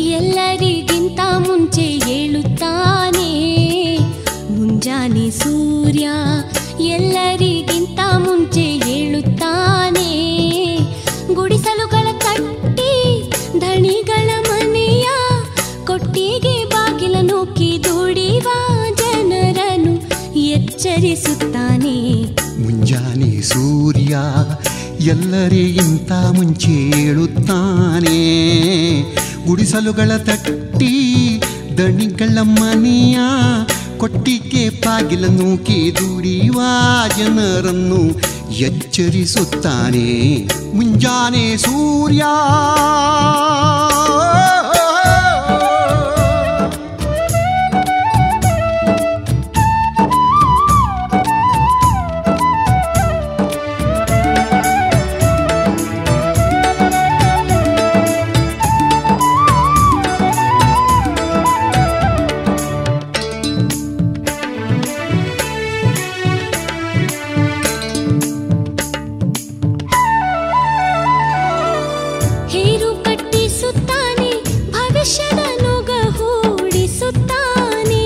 ಎಲ್ಲರಿಗಿಂತ ಮುಂಚೆ ಏಳುತ್ತಾನೆ ಮುಂಜಾನೆ ಸೂರ್ಯ ಎಲ್ಲರಿಗಿಂತ ಮುಂಚೆ ಏಳುತ್ತಾನೆ ಗುಡಿಸಲುಗಳ ಕಟ್ಟಿ ಧಣಿಗಳ ಮನೆಯ ಕೊಟ್ಟಿಗೆ ಬಾಗಿಲ ನೂಕಿ ದುಡಿವ ಜನರನ್ನು ಎಚ್ಚರಿಸುತ್ತಾನೆ ಮುಂಜಾನೆ ಸೂರ್ಯ ಎಲ್ಲರಿಗಿಂತ ಮುಂಚೆ ಏಳುತ್ತಾನೆ ಗುಡಿಸಲುಗಳ ತಟ್ಟಿ ದಣಿಗಳ ಮನೆಯ ಕೊಟ್ಟಿಗೆ ಬಾಗಿಲ ನೂಕಿ ದುಡಿಯುವ ಜನರನ್ನು ಎಚ್ಚರಿಸುತ್ತಾನೆ ಮುಂಜಾನೆ ಸೂರ್ಯ ಹೇರು ಕಟ್ಟಿಸುತ್ತಾನೆ ಭವಿಷ್ಯದ ನುಗ ಹೂಡಿಸುತ್ತಾನೆ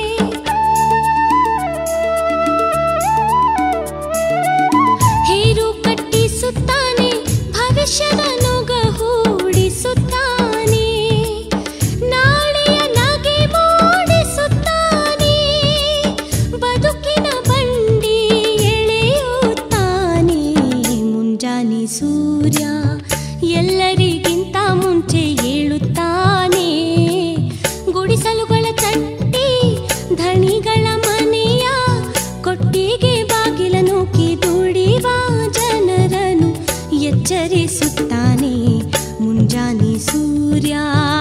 ಹೇರು ಕಟ್ಟಿಸುತ್ತಾನೆ ಭವಿಷ್ಯದ ನುಗ ಹೂಡಿಸುತ್ತಾನೆ ನಾಳೆಯ ನಗೆ ಮೂಡಿಸುತ್ತಾನೆ ಬದುಕಿನ ಬಂಡಿ ಎಳೆಯುತ್ತಾನೆ ಮುಂಜಾನೆ ಸೂರ್ಯ ಎಲ್ಲರಿಗಿಂತ ಮುಂಚೆ ಏಳುತ್ತಾನೆ ಗುಡಿಸಲುಗಳ ತಟ್ಟಿ ಧಣಿಗಳ ಮನೆಯ ಕೊಟ್ಟಿಗೆ ಬಾಗಿಲ ನೂಕಿ ದುಡಿವ ಜನರನ್ನು ಎಚ್ಚರಿಸುತ್ತಾನೆ ಮುಂಜಾನೆ ಸೂರ್ಯ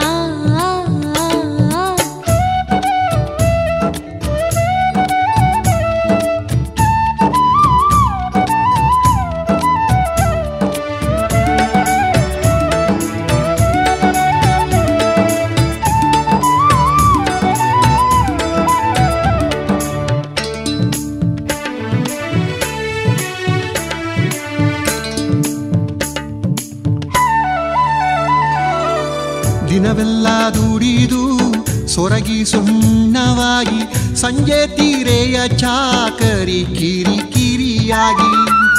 ದಿನವೆಲ್ಲ ದುಡಿದು ಸೊರಗಿ ಸುಣ್ಣವಾಗಿ ಸಂಜೆ ತೀರೆಯ ಚಾಕರಿ ಕಿರಿ ಕಿರಿಯಾಗಿ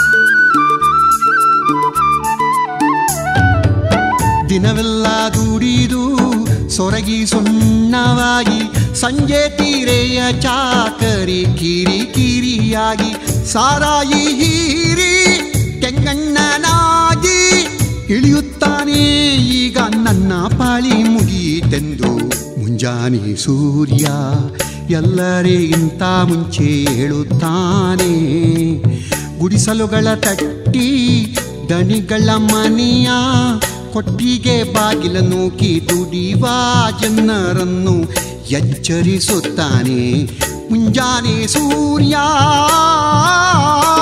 ದಿನವೆಲ್ಲ ದುಡಿದು ಸೊರಗಿ ಸುಣ್ಣವಾಗಿ ಸಂಜೆ ತೀರೆಯ ಚಾಕರಿ ಕಿರಿ ಕಿರಿಯಾಗಿ ಸಾರಾಯಿ ಹೀರಿ ಕೆಂಗಣ್ಣನಾಗಿ ಇಳಿಯುತ್ತಾನೆ ಈಗ ನನ್ನ ಪಾಳಿ ಮುಗಿತೆಂದು ಮುಂಜಾನೆ ಸೂರ್ಯ ಎಲ್ಲರಿಗಿಂತ ಮುಂಚೆ ಹೇಳುತ್ತಾನೆ ಗುಡಿಸಲುಗಳ ತಟ್ಟಿ ದಣಿಗಳ ಮನೆಯ ಕೊಟ್ಟಿಗೆ ಬಾಗಿಲ ನೂಕಿ ದುಡಿವ ಜನರನ್ನು ಎಚ್ಚರಿಸುತ್ತಾನೆ ಮುಂಜಾನೆ ಸೂರ್ಯ